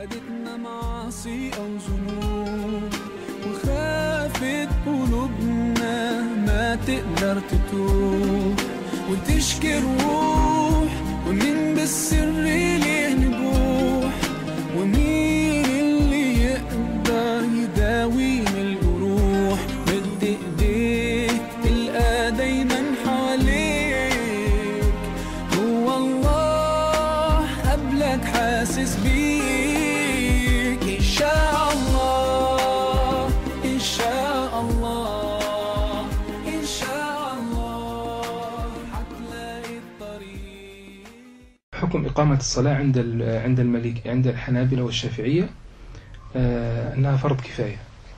خدتنا معاصي أو ذنوب وخافت قلوبنا ما تقدر تتوب وتشكي الروح ومين بالسر ليه نبوح ومين اللي يقدر يداوينا الجروح مد ايديك تلقى دايما حواليك هو الله قبلك حاسس بيك إن شاء الله إن شاء الله إن شاء الله هتلاقي الطريق حكم إقامة الصلاة عند ال- عند الملك عند الحنابلة والشافعية آه، أنها فرض كفاية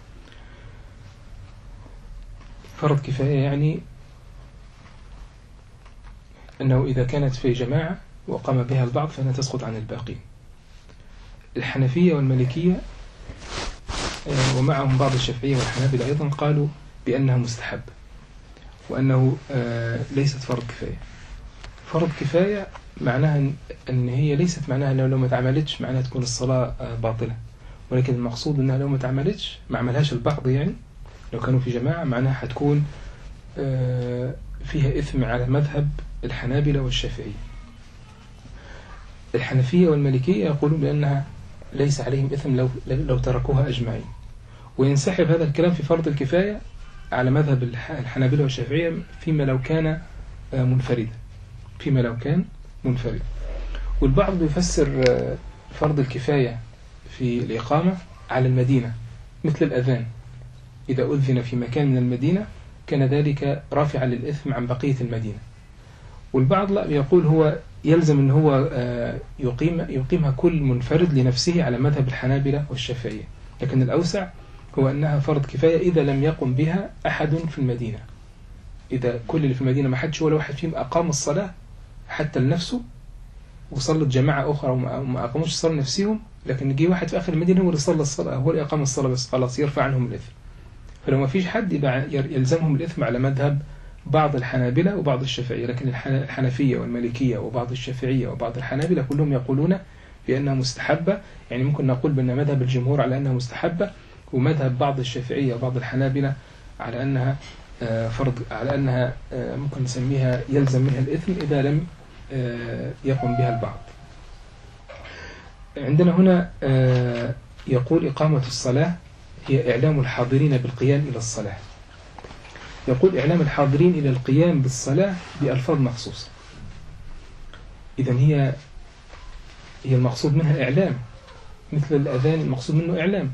فرض كفاية يعني أنه إذا كانت في جماعة وقام بها البعض فإنها تسقط عن الباقين الحنفية والمالكية آه، ومعهم بعض الشافعية والحنابلة أيضا قالوا بأنها مستحب وأنه آه، ليست فرض كفاية فرض كفاية معناها إن- أن هي ليست معناها أنه لو ما اتعملتش معناها تكون الصلاة آه، باطلة ولكن المقصود أنها لو ما اتعملتش ما عملهاش البعض يعني لو كانوا في جماعة معناها حتكون آه، فيها إثم على مذهب الحنابلة والشافعية الحنفية والمالكية يقولون بأنها ليس عليهم إثم لو, لو تركوها أجمعين وينسحب هذا الكلام في فرض الكفاية على مذهب الح- الحنابلة والشافعية فيما لو كان آه، منفردا فيما لو كان منفرد والبعض يفسر آه، فرض الكفاية في الإقامة على المدينة مثل الأذان إذا أذن في مكان من المدينة كان ذلك رافعا للإثم عن بقية المدينة والبعض لا يقول هو يلزم أن هو آه، يقيم يقيمها كل منفرد لنفسه على مذهب الحنابلة والشافعية لكن الأوسع هو أنها فرض كفاية إذا لم يقم بها أحد في المدينة إذا كل اللي في المدينة ما حدش ولا واحد فيهم أقام الصلاة حتى لنفسه وصلت جماعة أخرى وما وما أقاموش الصلاة لنفسهم لكن جه واحد في آخر المدينة هو اللي صلى الصلاة هو اللي أقام الصلاة بس خلاص يرفع عنهم الإثم فلو ما فيش حد يبقى ير- يلزمهم الإثم على مذهب بعض الحنابلة وبعض الشافعية لكن الح- الحنفية والمالكية وبعض الشافعية وبعض الحنابلة كلهم يقولون بأنها مستحبة يعني ممكن نقول بأن مذهب الجمهور على أنها مستحبة ومذهب بعض الشافعية وبعض الحنابلة على أنها آه، فرض على أنها آه، ممكن نسميها يلزم منها الإثم إذا لم آه، يقم بها البعض عندنا هنا آه، يقول إقامة الصلاة هي إعلام الحاضرين بالقيام إلى الصلاة يقول إعلام الحاضرين إلى القيام بالصلاة بألفاظ مخصوصة إذا هي هي المقصود منها إعلام مثل الأذان المقصود منه إعلام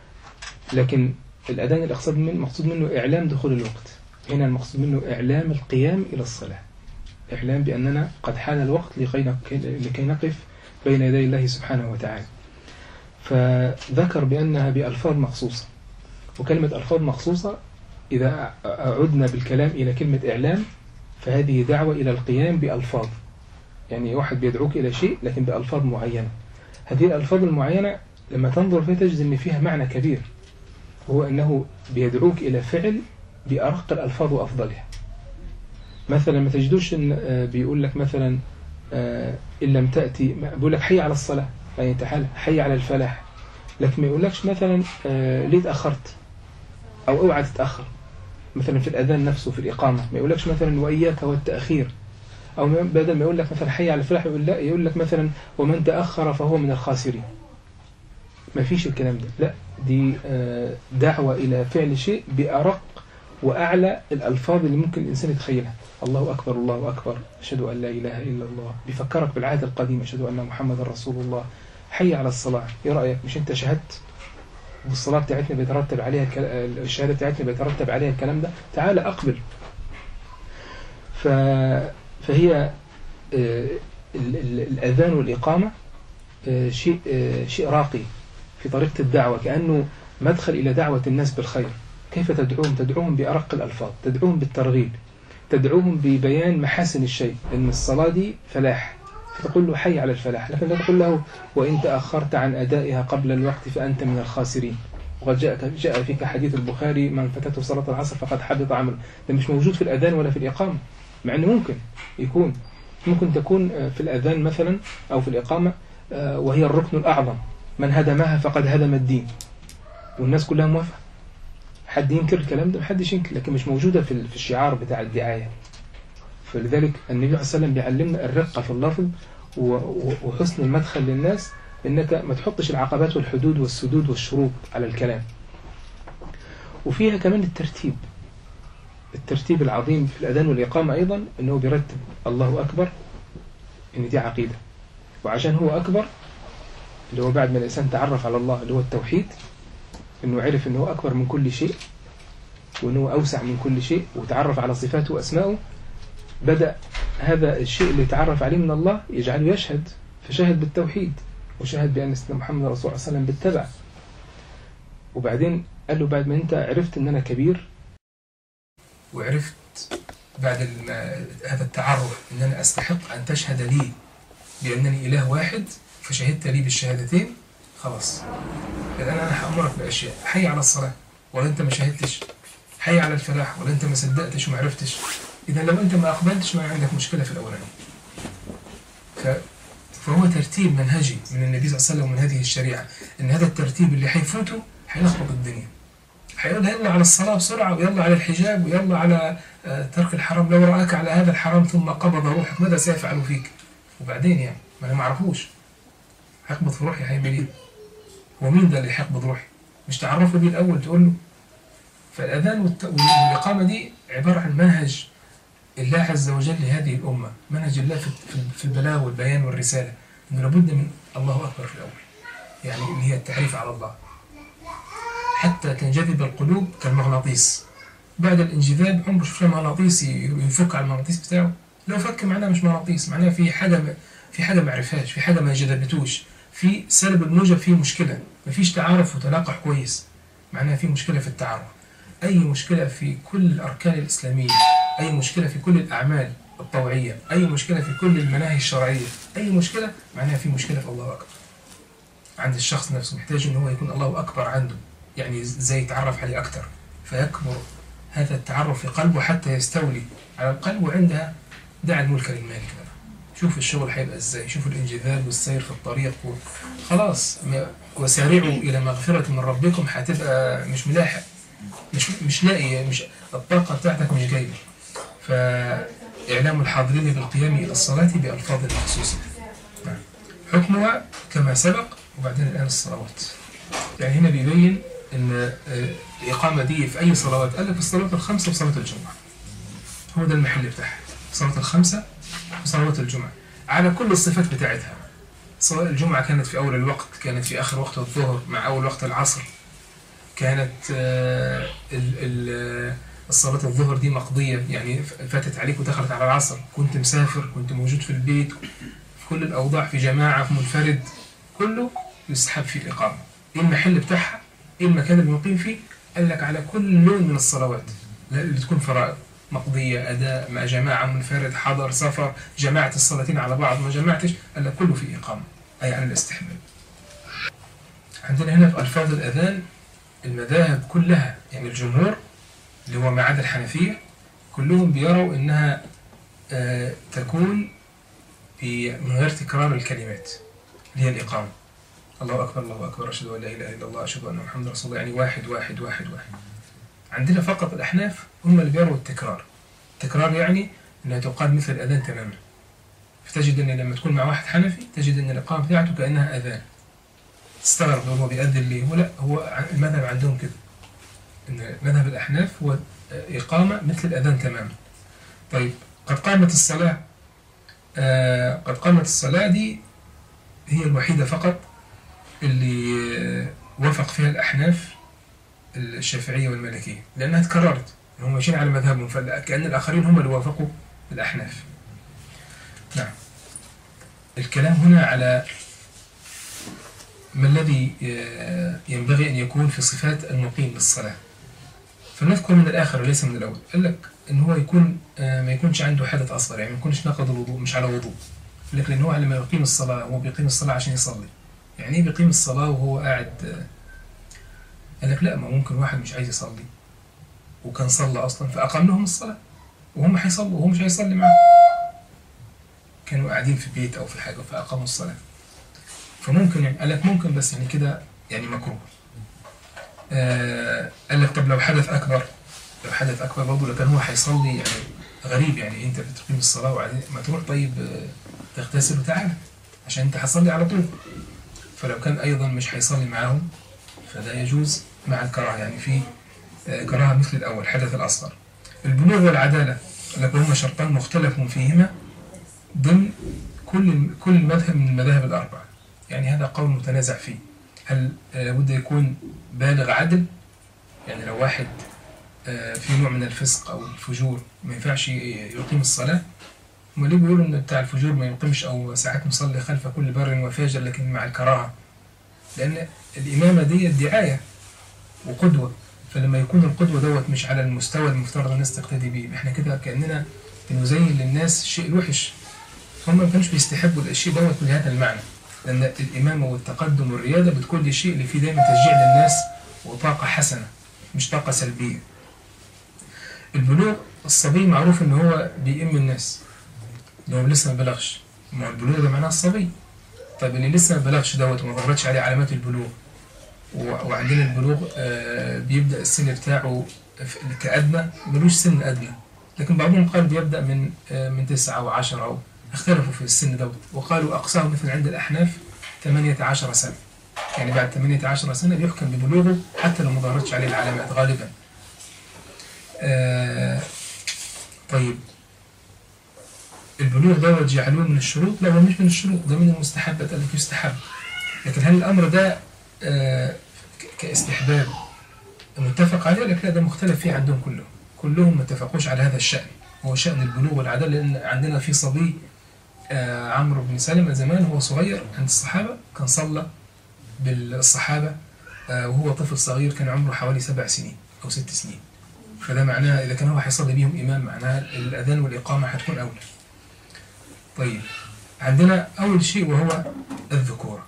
لكن الأذان الأقصد من المقصود منه إعلام دخول الوقت هنا المقصود منه إعلام القيام إلى الصلاة إعلام بأننا قد حان الوقت لكي نق- لكي نقف بين يدي الله سبحانه وتعالى فذكر بأنها بألفاظ مخصوصة وكلمة ألفاظ مخصوصة إذا عدنا بالكلام إلى كلمة إعلام فهذه دعوة إلى القيام بألفاظ يعني واحد بيدعوك إلى شيء لكن بألفاظ معينة هذه الألفاظ المعينة لما تنظر فيها تجد أن فيها معنى كبير هو أنه بيدعوك إلى فعل بأرق الألفاظ وأفضلها مثلا ما تجدوش إن آه، بيقول لك مثلا آه، إن لم تأتي ما- بيقول لك حي على الصلاة يعني تعال حي على الفلاح لكن ما يقولكش مثلا آه، ليه تأخرت أو اوعى تتأخر مثلا في الأذان نفسه في الإقامة ما يقولكش مثلا وإياك والتأخير أو ما- بدل ما يقول لك مثلا حي على الفلاح يقول لا يقول لك مثلا ومن تأخر فهو من الخاسرين ما فيش الكلام ده لا دي آه، دعوة إلى فعل شيء بأرق وأعلى الألفاظ اللي ممكن الإنسان يتخيلها الله أكبر الله أكبر أشهد أن لا إله إلا الله بيفكرك بالعهد القديم أشهد أن محمد رسول الله حي على الصلاة إيه رأيك مش أنت شهدت والصلاة بتاعتنا بيترتب عليها الكل... الشهادة بتاعتنا بيترتب عليها الكلام ده تعال أقبل ف... فهي آه، ال- ال- الأذان والإقامة آه، شيء آه، شيء راقي في طريقة الدعوة كأنه مدخل إلى دعوة الناس بالخير كيف تدعوهم تدعوهم بأرق الألفاظ تدعوهم بالترغيب تدعوهم ببيان محاسن الشيء أن الصلاة دي فلاح فتقول له حي على الفلاح لكن لا تقول له وإن تأخرت عن أدائها قبل الوقت فأنت من الخاسرين وقد جاء جاء فيك حديث البخاري من فاتته صلاة العصر فقد حبط عمله ده مش موجود في الأذان ولا في الإقامة مع أنه ممكن يكون ممكن تكون آه، في الأذان مثلا أو في الإقامة آه، وهي الركن الأعظم من هدمها فقد هدم الدين والناس كلها موافقة حد ينكر الكلام ده محدش ينكر لكن مش موجودة في في الشعار بتاع الدعاية فلذلك النبي صلى الله عليه وسلم بيعلمنا الرقة في اللفظ و- و- وحسن المدخل للناس انك ما تحطش العقبات والحدود والسدود والشروط على الكلام وفيها كمان الترتيب الترتيب العظيم في الأذان والإقامة أيضا أنه بيرتب الله أكبر إن دي عقيدة وعشان هو أكبر اللي هو بعد ما الإنسان تعرف على الله اللي هو التوحيد أنه عرف أنه هو أكبر من كل شيء وأنه أوسع من كل شيء وتعرف على صفاته وأسمائه بدأ هذا الشيء اللي تعرف عليه من الله يجعله يشهد فشهد بالتوحيد وشهد بأن سيدنا محمد رسول الله صلى الله عليه وسلم بالتبع وبعدين قال له بعد ما أنت عرفت أن أنا كبير وعرفت بعد الم- هذا التعرف أن أنا أستحق أن تشهد لي بأنني إله واحد فشهدت لي بالشهادتين خلاص الآن أنا هأمرك بأشياء حي على الصلاة ولا أنت ما شهدتش حي على الفلاح ولا أنت ما صدقتش وما عرفتش إذا لو أنت ما أقبلتش ما عندك مشكلة في الأولاني ف... فهو ترتيب منهجي من النبي صلى الله عليه وسلم ومن هذه الشريعة إن هذا الترتيب اللي حيفوته حيلخبط الدنيا حيقول يلا على الصلاة بسرعة ويلا على الحجاب ويلا على آه، ترك الحرام لو رآك على هذا الحرام ثم قبض روحك ماذا سيفعل فيك وبعدين يعني ما أنا ما أعرفوش هيقبض في روحي هيعمل إيه هو مين ده اللي هيقبض روحي مش تعرفه بيه الأول تقول له فالأذان والت- والإقامة دي عبارة عن منهج الله عز وجل لهذه الأمة منهج الله في في- في البلاغ والبيان والرسالة إنه لابد من الله أكبر في الأول يعني اللي هي التعريف على الله حتى تنجذب القلوب كالمغناطيس بعد الانجذاب عمره شفنا مغناطيس ي- يفك على المغناطيس بتاعه لو فك معناه مش مغناطيس معناه في حاجة ما في حاجة ما عرفهاش في حاجة ما جذبتوش في سلب الموجب فيه مشكلة مفيش تعارف وتلاقح كويس معناها في مشكلة في التعارف أي مشكلة في كل الأركان الإسلامية أي مشكلة في كل الأعمال الطوعية أي مشكلة في كل المناهي الشرعية أي مشكلة معناها في مشكلة في الله أكبر عند الشخص نفسه محتاج أن هو يكون الله أكبر عنده يعني زي يتعرف عليه أكتر فيكبر هذا التعرف في قلبه حتى يستولي على القلب وعندها دع الملك للمالك بقى شوف الشغل هيبقى ازاي شوف الانجذاب والسير في الطريق و... خلاص ما- وسارعوا الى مغفرة من ربكم هتبقى مش ملاحق مش مش لاقي مش الطاقة بتاعتك مش جايبة فإعلام الحاضرين بالقيام إلى الصلاة بألفاظ مخصوصة نعم. حكمها كما سبق وبعدين الآن الصلوات يعني هنا بيبين ان آه، الإقامة دي في أي صلوات قال لك في الصلوات الخمسة وصلاة الجمعة هو ده المحل بتاعها صلاة الخمسة وصلوات الجمعة على كل الصفات بتاعتها صلاة الجمعة كانت في أول الوقت كانت في آخر وقت الظهر مع أول وقت العصر كانت آه، ال- ال- الصلاة الظهر دي مقضية يعني فاتت عليك ودخلت على العصر كنت مسافر كنت موجود في البيت في كل الأوضاع في جماعة في منفرد كله يسحب فيه الإقامة إيه المحل بتاعها إيه المكان اللي مقيم فيه قال لك على كل لون من الصلوات لا- اللي تكون فرائض مقضية أداء مع جماعة منفرد حضر سفر جماعة الصلاتين على بعض ما جمعتش قال لك كله في إقامة أي عن الاستحباب عندنا هنا في ألفاظ الأذان المذاهب كلها يعني الجمهور اللي هو ما عدا الحنفية كلهم بيروا إنها آه، تكون في من غير تكرار الكلمات اللي هي الإقامة الله أكبر الله أكبر أشهد أن لا إله إلا الله أشهد أن محمد رسول الله يعني واحد واحد واحد واحد عندنا فقط الأحناف هم اللي بيروا التكرار التكرار يعني أنها تقال مثل الأذان تماما فتجد أن لما تكون مع واحد حنفي تجد أن الإقامة بتاعته كأنها أذان تستغرب هو بيأذن ليه هو لا هو ع- المذهب عندهم كده ان مذهب الاحناف هو اقامه مثل الاذان تماما طيب قد قامت الصلاه آه قد قامت الصلاه دي هي الوحيده فقط اللي آه، وافق فيها الاحناف الشافعيه والمالكيه لانها تكررت هم ماشيين على مذهبهم فكأن الاخرين هم اللي وافقوا الاحناف نعم الكلام هنا على ما الذي آه، ينبغي أن يكون في صفات المقيم بالصلاة فنذكر من الآخر وليس من الأول قال لك إن هو يكون آه، ما يكونش عنده حدث أصغر يعني ما يكونش ناقض الوضوء مش على وضوء قال لك لأن هو لما يقيم الصلاة هو بيقيم الصلاة عشان يصلي يعني إيه بيقيم الصلاة وهو قاعد آه، قال لك لا ما ممكن واحد مش عايز يصلي وكان صلى أصلا فأقام لهم الصلاة وهم هيصلوا وهو مش هيصلي معاهم كانوا قاعدين في بيت أو في حاجة فأقاموا الصلاة فممكن يعني قال لك ممكن بس يعني كده يعني مكروه آه قال لك طب لو حدث أكبر لو حدث أكبر برضه لو كان هو هيصلي يعني غريب يعني أنت بتقيم الصلاة وبعدين ما تروح طيب آه، تغتسل وتعالى عشان أنت هتصلي على طول فلو كان أيضا مش هيصلي معاهم فده يجوز مع الكراهة يعني في آه، كراهة مثل الأول حدث الأصغر البلوغ والعدالة لكن هما شرطان مختلف فيهما ضمن كل كل مذهب من المذاهب الأربعة يعني هذا قول متنازع فيه هل آه، لابد يكون بالغ عدل يعني لو واحد آه، في نوع من الفسق أو الفجور ما ينفعش يقيم الصلاة هم ليه بيقولوا إن بتاع الفجور ما يقيمش أو ساعات نصلي خلف كل بر وفاجر لكن مع الكراهة لأن الإمامة دي دعاية وقدوة فلما يكون القدوة دوت مش على المستوى المفترض الناس تقتدي بيه احنا كده كأننا بنزين للناس الشيء الوحش هم ما كانوش بيستحبوا الشيء دوت بهذا المعنى لأن الإمامة والتقدم والريادة بتكون الشيء اللي فيه دايما تشجيع للناس وطاقة حسنة مش طاقة سلبية البلوغ الصبي معروف إن هو بيئم الناس إن هو لسه ما بلغش ما هو البلوغ ده معناه الصبي طيب اللي لسه ما بلغش دوت وما ظهرتش عليه علامات البلوغ و- وعندنا البلوغ آه، بيبدأ السن بتاعه في- كأدنى ملوش سن أدنى لكن بعضهم قال بيبدأ من آه، من تسعة أو عشرة أو اختلفوا في السن دوت وقالوا أقصاه مثل عند الأحناف 18 سنة يعني بعد 18 سنة بيحكم ببلوغه حتى لو ما ظهرتش عليه العلامات غالبا آه، طيب البلوغ دوت جعلوه من الشروط لا هو مش من الشروط ده من المستحبات التي يستحب لكن هل الأمر ده آه، ك- كاستحباب متفق عليه لكن لا ده مختلف فيه عندهم كلهم كلهم ما اتفقوش على هذا الشأن هو شأن البلوغ والعدالة لأن عندنا في صبي آه، عمرو بن سلمة زمان هو صغير عند الصحابة كان صلى بالصحابة آه، وهو طفل صغير كان عمره حوالي سبع سنين أو ست سنين فده معناه إذا كان هو هيصلي بيهم إمام معناها الأذان والإقامة هتكون أولى طيب عندنا أول شيء وهو الذكورة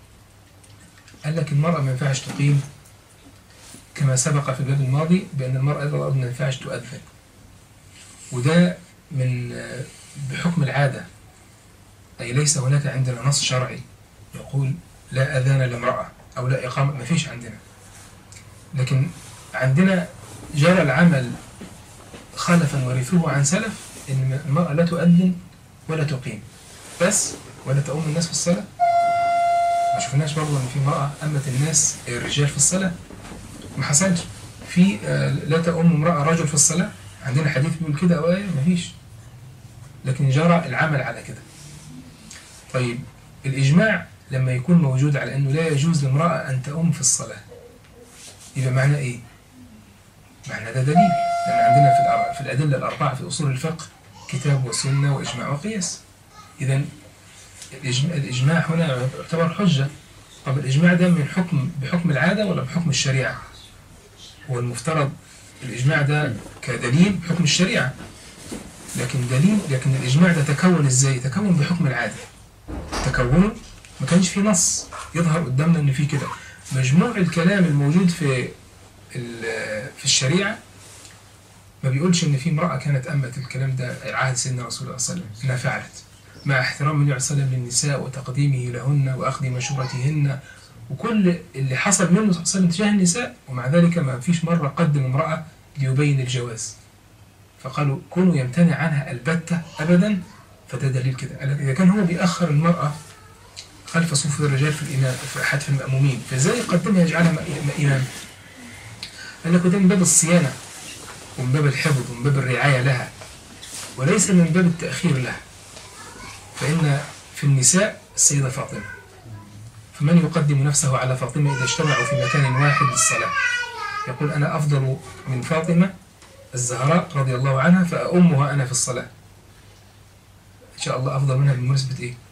قال لك المرأة ما ينفعش تقيم كما سبق في الباب الماضي بأن المرأة أيضا ما ينفعش تؤذن وده من آه، بحكم العادة أي ليس هناك عندنا نص شرعي يقول لا أذان لامرأة أو لا إقامة ما فيش عندنا لكن عندنا جرى العمل خلفا ورثوه عن سلف إن المرأة لا تؤذن ولا تقيم بس ولا تؤم الناس في الصلاة ما شفناش برضه ان في امراه امت الناس الرجال في الصلاه ما حصلش في آه، لا تؤم امراه رجل في الصلاه عندنا حديث بيقول كده او ايه ما فيش لكن جرى العمل على كده طيب الاجماع لما يكون موجود على انه لا يجوز لامراه ان تؤم في الصلاه يبقى معنى ايه معنى ده دليل لان عندنا في الأر- في الادله الاربعه في اصول الفقه كتاب وسنه واجماع وقياس اذا الإجماع, الإجماع هنا يعتبر حجة طب الإجماع ده من حكم بحكم العادة ولا بحكم الشريعة هو المفترض الإجماع ده كدليل بحكم الشريعة لكن دليل لكن الإجماع ده تكون إزاي تكون بحكم العادة تكونه ما كانش في نص يظهر قدامنا إن في كده مجموع الكلام الموجود في ال- في الشريعة ما بيقولش إن في امرأة كانت أمت الكلام ده عهد سيدنا رسول الله صلى الله عليه وسلم إنها فعلت مع احترام النبي صلى الله عليه وسلم للنساء وتقديمه لهن واخذ مشورتهن وكل اللي حصل منه صلى الله عليه وسلم تجاه النساء ومع ذلك ما فيش مرة قدم امرأة ليبين الجواز فقالوا كونوا يمتنع عنها البتة أبدا فده دليل كده قال لك إذا كان هو بيأخر المرأة خلف صفوف الرجال في الإمام في أحد في المأمومين فإزاي يقدمها يجعلها م- إمام قال لك ده من باب الصيانة ومن باب الحفظ ومن باب الرعاية لها وليس من باب التأخير لها فإن في النساء السيدة فاطمة فمن يقدم نفسه على فاطمة إذا اجتمعوا في مكان واحد للصلاة يقول أنا أفضل من فاطمة الزهراء رضي الله عنها فأمها أنا في الصلاة إن شاء الله أفضل منها بمناسبة إيه؟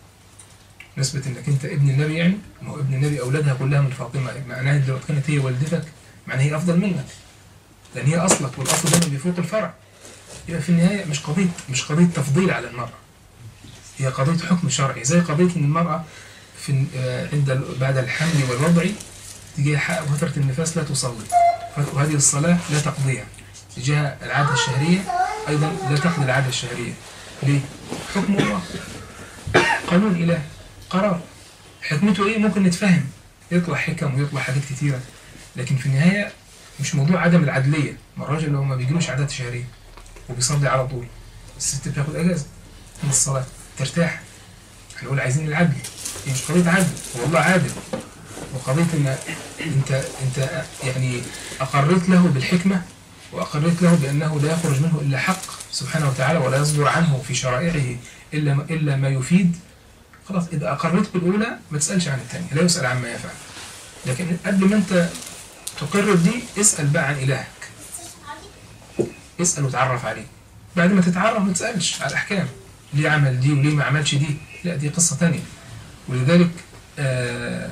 نسبة إنك أنت ابن النبي يعني ما هو ابن النبي أولادها كلها من فاطمة معناها لو كانت هي والدتك معناها هي أفضل منك لأن هي أصلك والأصل دايما بيفوق الفرع يبقى في النهاية مش قضية مش قضية تفضيل على المرأة هي قضية حكم شرعي زي قضية إن المرأة في آه، عند ال- بعد الحمل والوضع تجي حق فترة النفاس لا تصلي وهذه الصلاة لا تقضيها تجاه العادة الشهرية أيضا لا تقضي العادة الشهرية ليه؟ حكم الله قانون إله قرار حكمته ايه ممكن نتفهم يطلع حكم ويطلع حاجات كتيرة لكن في النهاية مش موضوع عدم العدلية ما الراجل لو ما بيجيلوش عادات شهرية وبيصلي على طول الست بتاخد اجازة من الصلاة ترتاح هنقول عايزين العدل هي مش قضية عدل هو الله عادل وقضية ان انت انت يعني اقريت له بالحكمة واقريت له بانه لا يخرج منه الا حق سبحانه وتعالى ولا يصدر عنه في شرائعه الا ما الا ما يفيد خلاص اذا اقريت بالاولى ما تسالش عن الثانيه لا يسال عما يفعل لكن قبل ما انت تقرر دي اسال بقى عن الهك اسال وتعرف عليه بعد ما تتعرف ما تسالش على الاحكام ليه عمل دي وليه ما عملش دي لا دي قصه ثانيه ولذلك آه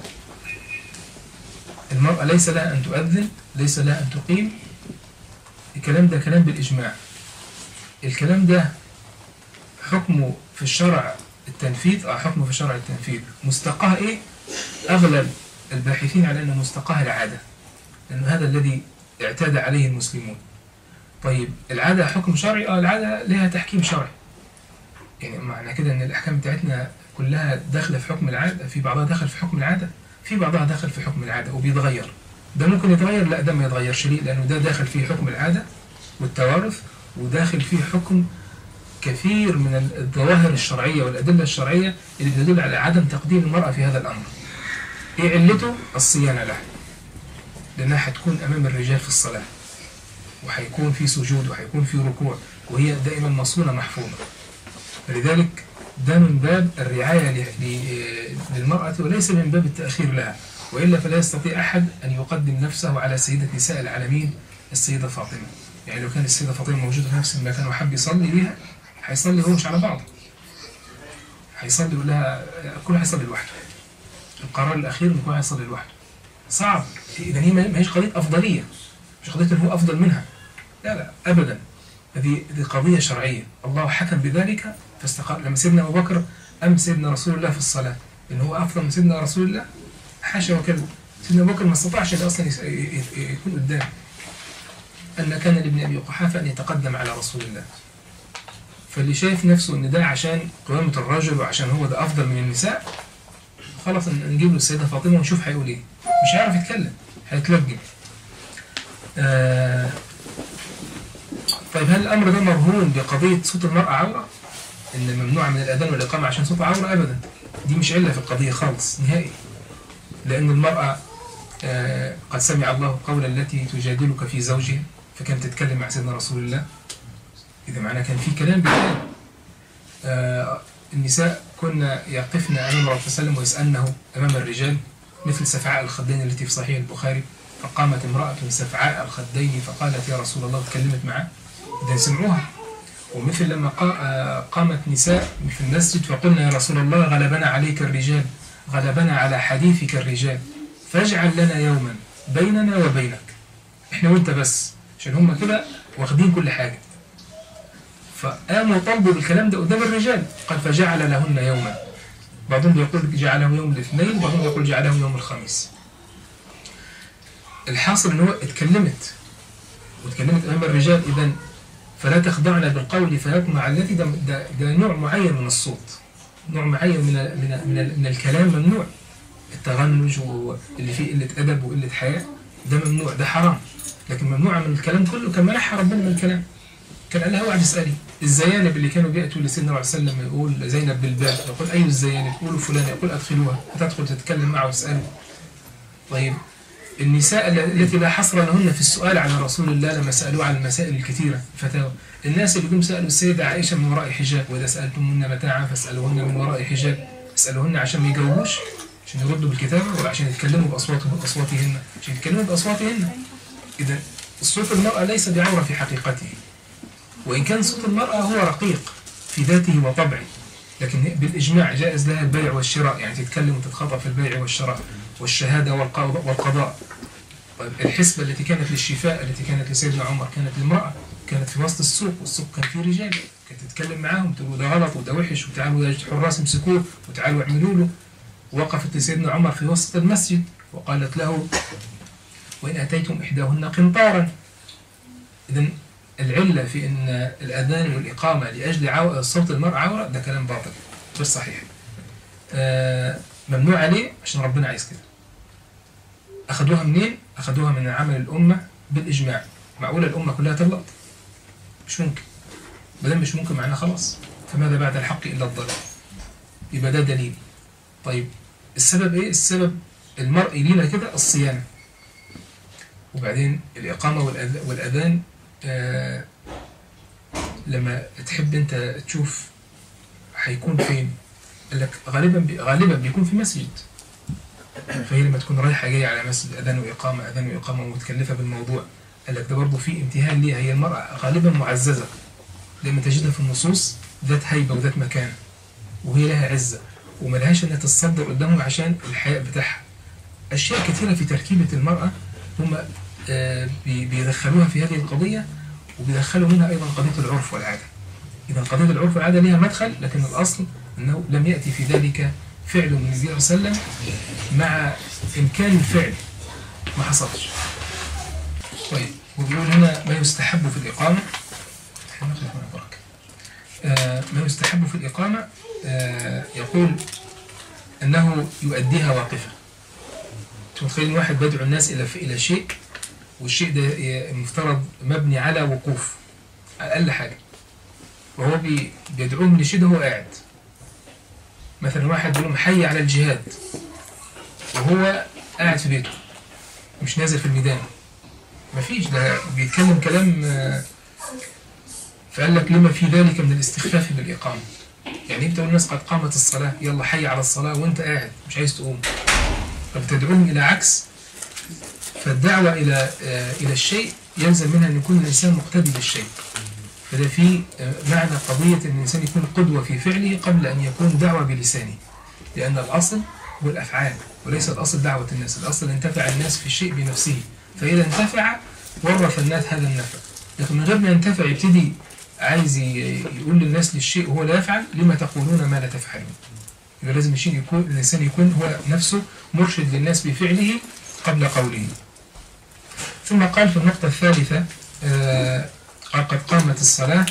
المرأة ليس لها أن تؤذن ليس لها أن تقيم الكلام ده كلام بالإجماع الكلام ده حكمه في الشرع التنفيذ أو حكمه في الشرع التنفيذ مستقاه إيه؟ أغلب الباحثين على أن مستقاه العادة لأن هذا الذي اعتاد عليه المسلمون طيب العادة حكم شرعي اه العادة لها تحكيم شرعي يعني معنى كده ان الاحكام بتاعتنا كلها داخله في حكم العاده في بعضها داخل في حكم العاده في بعضها داخل في حكم العاده وبيتغير ده ممكن يتغير لا ده ما يتغيرش ليه لانه ده داخل فيه حكم العاده والتوارث وداخل فيه حكم كثير من الظواهر الشرعيه والادله الشرعيه اللي بتدل على عدم تقديم المراه في هذا الامر ايه علته الصيانه لها لانها هتكون امام الرجال في الصلاه وهيكون في سجود وهيكون في ركوع وهي دائما مصونة محفوظة فلذلك ده من باب الرعاية ل- ل- للمرأة وليس من باب التأخير لها وإلا فلا يستطيع أحد أن يقدم نفسه على سيدة نساء العالمين السيدة فاطمة يعني لو كانت السيدة فاطمة موجودة في نفس المكان وحب يصلي بيها هيصلي هو مش على بعض هيصلي يقول لها كل واحد يصلي لوحده القرار الأخير إن كل واحد يصلي لوحده صعب إذا هي ما هيش قضية أفضلية مش قضية إن هو أفضل منها لا لا أبدا هذه هذه قضية شرعية الله حكم بذلك فاستقر لما سيدنا أبو بكر أم سيدنا رسول الله في الصلاة إن هو أفضل من سيدنا رسول الله حاشا وكذا سيدنا أبو بكر ما استطاعش إن أصلا يس- ي- ي- يكون قدام أن كان لابن أبي قحافة أن يتقدم على رسول الله فاللي شايف نفسه إن ده عشان قوامة الرجل وعشان هو ده أفضل من النساء خلاص ن- نجيب له السيدة فاطمة ونشوف هيقول إيه مش هيعرف يتكلم هيتلجم آه طيب هل الأمر ده مرهون بقضية صوت المرأة عورة؟ إن ممنوع من الأذان والإقامة عشان صوت عورة أبدا دي مش علة في القضية خالص نهائي لأن المرأة آه قد سمع الله قول التي تجادلك في زوجها فكانت تتكلم مع سيدنا رسول الله إذا معناه كان في كلام بيتقال آه النساء كنا يقفن أمام الرسول صلى الله عليه وسلم ويسألنه أمام الرجال مثل سفعاء الخدين التي في صحيح البخاري فقامت امرأة سفعاء الخدين فقالت يا رسول الله تكلمت معه إذا سمعوها ومثل لما قا- آه، قامت نساء في المسجد فقلنا يا رسول الله غلبنا عليك الرجال غلبنا على حديثك الرجال فاجعل لنا يوما بيننا وبينك احنا وانت بس عشان هم كده واخدين كل حاجة فقاموا طلبوا بالكلام ده قدام الرجال قال فجعل لهن يوما بعضهم بيقول جعله يوم الاثنين وبعضهم يقول جعله يوم الخميس الحاصل ان هو اتكلمت واتكلمت امام الرجال اذا فلا تخضعن بالقول فيطمع الذي ده, ده, ده نوع معين من الصوت نوع معين من ال من ال من, ال من الكلام ممنوع التغنج واللي فيه قله ادب وقله حياء ده ممنوع ده حرام لكن ممنوع من الكلام كله كان منعها ربنا من الكلام كان قال لها اوعى تسالي الزيانب اللي كانوا بياتوا لسيدنا النبي صلى الله عليه وسلم يقول زينب بالباب يقول اي الزيانب يقولوا فلان يقول ادخلوها هتدخل تتكلم معه وتساله طيب النساء ال- التي لا حصر لهن في السؤال عن رسول الله لما سألوه عن المسائل الكثيرة فتاوى الناس اللي جم سألوا السيدة عائشة من وراء حجاب وإذا سألتموهن متاعا فاسألوهن من وراء حجاب اسألوهن عشان ما يجاوبوش عشان يردوا بالكتابة ولا عشان يتكلموا بأصواتهم بأصواتهن عشان يتكلموا بأصواتهن إذا صوت المرأة ليس بعورة في حقيقته وإن كان صوت المرأة هو رقيق في ذاته وطبعه لكن بالإجماع جائز لها البيع والشراء يعني تتكلم وتتخاطب في البيع والشراء والشهادة والقضاء والقضاء طيب الحسبة التي كانت للشفاء التي كانت لسيدنا عمر كانت لامرأة كانت في وسط السوق والسوق كان فيه رجال كانت تتكلم معاهم تقول ده غلط وده وحش وتعالوا يا حراس امسكوه وتعالوا اعملوا له وقفت لسيدنا عمر في وسط المسجد وقالت له وإن أتيتم إحداهن قنطارا إذا العلة في أن الأذان والإقامة لأجل عو... صوت المرأة عورة ده كلام باطل مش صحيح آه ممنوع عليه عشان ربنا عايز كده أخدوها منين؟ أخدوها من عمل الأمة بالإجماع معقولة الأمة كلها تغلط؟ مش ممكن ما مش ممكن معناه خلاص فماذا بعد الحق إلا الضلال يبقى ده دليل طيب السبب إيه؟ السبب المرء لينا كده الصيانة وبعدين الإقامة والأذان آه لما تحب أنت تشوف هيكون فين قال لك غالبا بي غالبا بيكون في مسجد فهي لما تكون رايحة جاية على مسجد أذان وإقامة أذان وإقامة ومتكلفة بالموضوع قال لك ده برضه في امتهان ليها هي المرأة غالبا معززة لما تجدها في النصوص ذات هيبة وذات مكان وهي لها عزة وملهاش انها تتصدر قدامهم عشان الحياء بتاعها أشياء كثيرة في تركيبة المرأة هم آه بيدخلوها في هذه القضية وبيدخلوا منها أيضا قضية العرف والعادة إذا قضية العرف والعادة لها مدخل لكن الأصل أنه لم يأتي في ذلك فعل من النبي صلى الله عليه وسلم مع إمكان الفعل ما حصلش طيب وبيقول هنا ما يستحب في الإقامة آه ما يستحب في الإقامة آه يقول أنه يؤديها واقفة متخيل واحد بدعو الناس إلى إلى شيء والشيء ده مفترض مبني على وقوف أقل حاجة وهو بيدعوهم لشيء ده هو قاعد مثلا واحد بيقول لهم حي على الجهاد وهو قاعد في بيته مش نازل في الميدان مفيش ده بيتكلم كلام فقال لك لما في ذلك من الاستخفاف بالإقامة يعني انت الناس قد قامت الصلاة يلا حي على الصلاة وانت قاعد مش عايز تقوم فبتدعوهم إلى عكس فالدعوة إلى إلى الشيء يلزم منها أن يكون الإنسان مقتدي بالشيء فده في معنى قضية أن الإنسان يكون قدوة في فعله قبل أن يكون دعوة بلسانه لأن الأصل هو الأفعال وليس الأصل دعوة الناس الأصل انتفع الناس في الشيء بنفسه فإذا انتفع ورث الناس هذا النفع لكن من غير ما ينتفع يبتدي عايز يقول للناس للشيء وهو لا يفعل لما تقولون ما لا تفعلون يبقى لازم الشيء يكون الإنسان يكون هو نفسه مرشد للناس بفعله قبل قوله ثم قال في النقطة الثالثة آه قد قامت الصلاة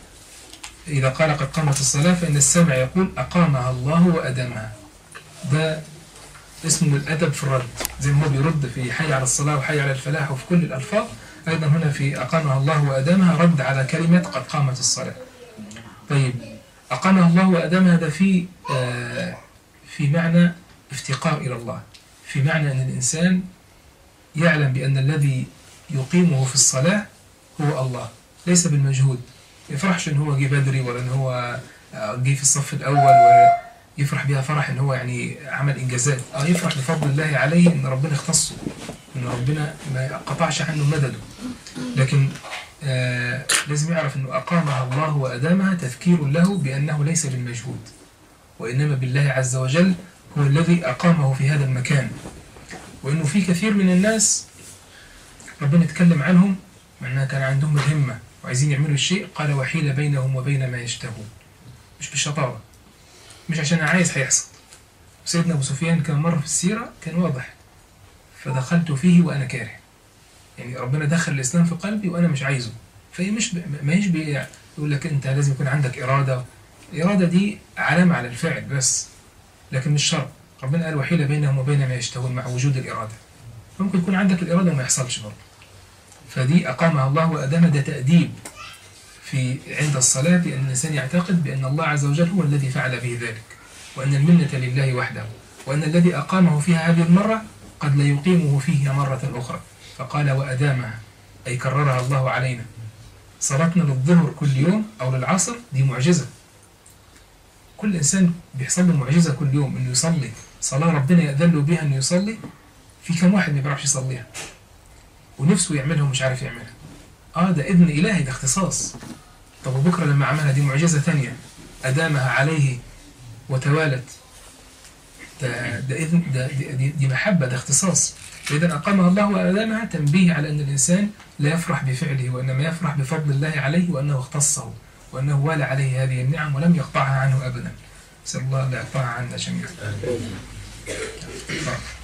إذا قال قد قامت الصلاة فإن السامع يقول أقامها الله وأدمها ده اسمه الأدب في الرد زي ما هو بيرد في حي على الصلاة وحي على الفلاح وفي كل الألفاظ أيضا هنا في أقامها الله وأدامها رد على كلمة قد قامت الصلاة طيب أقامها الله وأدامها ده في آه في معنى افتقار إلى الله في معنى أن الإنسان يعلم بأن الذي يقيمه في الصلاة هو الله ليس بالمجهود يفرحش ان هو جه بدري ولا ان هو جه في الصف الاول ولا يفرح بها فرح ان هو يعني عمل انجازات اه يفرح بفضل الله عليه ان ربنا اختصه ان ربنا ما قطعش عنه مدده لكن آه لازم يعرف انه اقامها الله وادامها تذكير له بانه ليس بالمجهود وانما بالله عز وجل هو الذي اقامه في هذا المكان وانه في كثير من الناس ربنا يتكلم عنهم معناها كان عندهم الهمة وعايزين يعملوا الشيء قال وحيل بينهم وبين ما يشتهون مش بالشطارة مش عشان عايز هيحصل سيدنا أبو سفيان كان مرة في السيرة كان واضح فدخلت فيه وأنا كاره يعني ربنا دخل الإسلام في قلبي وأنا مش عايزه فهي مش ب... ما هيش يقول لك أنت لازم يكون عندك إرادة الإرادة دي علامة على الفعل بس لكن مش شرط ربنا قال وحيل بينهم وبين ما يشتهون مع وجود الإرادة ممكن يكون عندك الإرادة وما يحصلش برضه فدي أقامها الله وأدام ده تأديب في عند الصلاة بأن الإنسان يعتقد بأن الله عز وجل هو الذي فعل به ذلك وأن المنة لله وحده وأن الذي أقامه فيها هذه المرة قد لا يقيمه فيها مرة أخرى فقال وأدامها أي كررها الله علينا صلاتنا للظهر كل يوم أو للعصر دي معجزة كل إنسان بيحصل له معجزة كل يوم إنه يصلي صلاة ربنا يأذن له بها إنه يصلي في كم واحد ما بيعرفش يصليها ونفسه يعملها ومش عارف يعملها اه ده إذن إلهي ده اختصاص طب وبكرة لما عملها دي معجزة ثانية أدامها عليه وتوالت ده, ده إذن ده دي, دي محبة ده اختصاص فإذا أقامها الله وأدامها تنبيه على أن الإنسان لا يفرح بفعله وإنما يفرح بفضل الله عليه وأنه اختصه وأنه والى عليه هذه النعم ولم يقطعها عنه أبدا نسأل الله لا يقطعها عنا جميعا